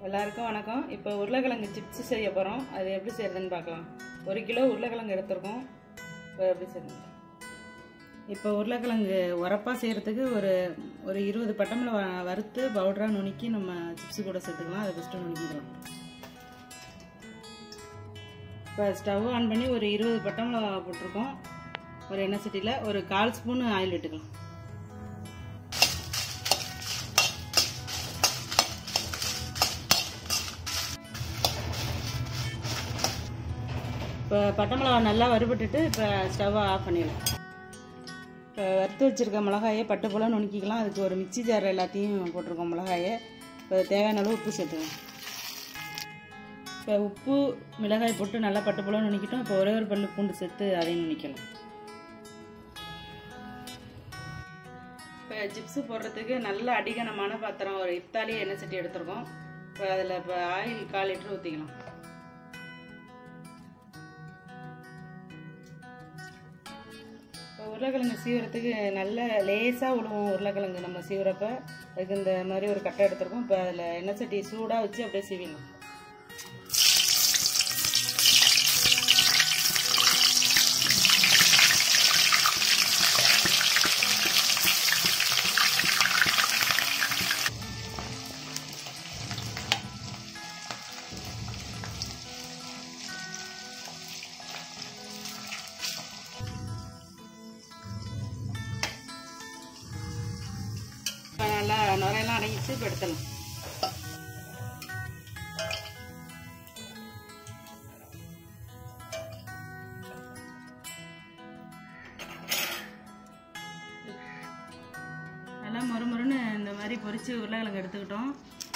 எல்லாருக்கும் வணக்கம் இப்போ உருளைக்கிழங்கு சிப்ஸ் செய்ய போகிறோம் அது எப்படி செய்யறதுன்னு பார்க்கலாம் ஒரு கிலோ உருளைக்கிழங்கு எடுத்திருக்கோம் இப்போ எப்படி செய்யணும் இப்போ உருளைக்கிழங்கு உரப்பாக செய்கிறதுக்கு ஒரு ஒரு இருபது பட்டமில் வறுத்து பவுடராக நுணுக்கி நம்ம சிப்ஸ் கூட சேர்த்துக்கலாம் அதை ஃபஸ்ட்டு நுணுக்கிக்கலாம் இப்போ ஸ்டவ் ஆன் பண்ணி ஒரு இருபது பட்டமில் போட்டிருக்கோம் ஒரு எண்ணெய் சட்டியில் ஒரு கால் ஸ்பூன் ஆயில் விட்டுக்கலாம் இப்போ பட்டை மிளகா நல்லா வறுபட்டுட்டு இப்போ ஸ்டவ்வை ஆஃப் பண்ணிடலாம் இப்போ வறுத்து வச்சுருக்க மிளகாயை பட்டு போல் நுணுக்கிக்கலாம் அதுக்கு ஒரு மிக்சி ஜார் எல்லாத்தையும் போட்டிருக்கோம் மிளகாயை இப்போ தேவையான அளவு உப்பு சேர்த்துக்கலாம் இப்போ உப்பு மிளகாய் போட்டு நல்லா பட்டு போல் நுணுக்கிட்டோம் இப்போ ஒரே ஒரு பல்லு பூண்டு சேர்த்து அதையும் நுணிக்கலாம் இப்போ சிப்ஸு போடுறதுக்கு நல்ல அடிகனமான பாத்திரம் ஒரு இத்தாலி எண்ணெய் சட்டி எடுத்துருக்கோம் இப்போ அதில் இப்போ ஆயில் கால் லிட்டர் ஊற்றிக்கலாம் இப்போ உருளைக்கிழங்கு சீவுறதுக்கு நல்ல லேசாக விழுவும் உருளைக்கிழங்கு நம்ம சீவுறப்ப அதுக்கு இந்த மாதிரி ஒரு கட்டை எடுத்துருக்கோம் இப்போ அதில் எண்ணெய் சட்டி சூடாக வச்சு அப்படியே சீவிடலாம் இப்போ நல்லா நுரையெல்லாம் அடங்கிச்சு இப்போ எடுத்துடலாம் நல்லா மொறுமொறுன்னு இந்த மாதிரி பொரிச்சு உருளைக்கிழங்கு எடுத்துக்கிட்டோம்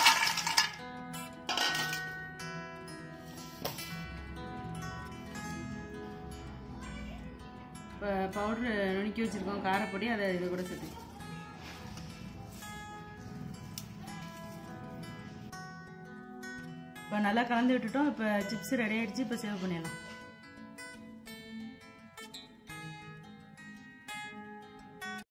இப்போ பவுட்ரு நுணுக்கி வச்சுருக்கோம் காரப்பொடி அதை இது கூட சேர்த்து இப்போ நல்லா கலந்து விட்டுட்டோம் இப்போ சிப்ஸ் ரெடி ஆகிடுச்சு இப்போ சேவ் பண்ணிடலாம்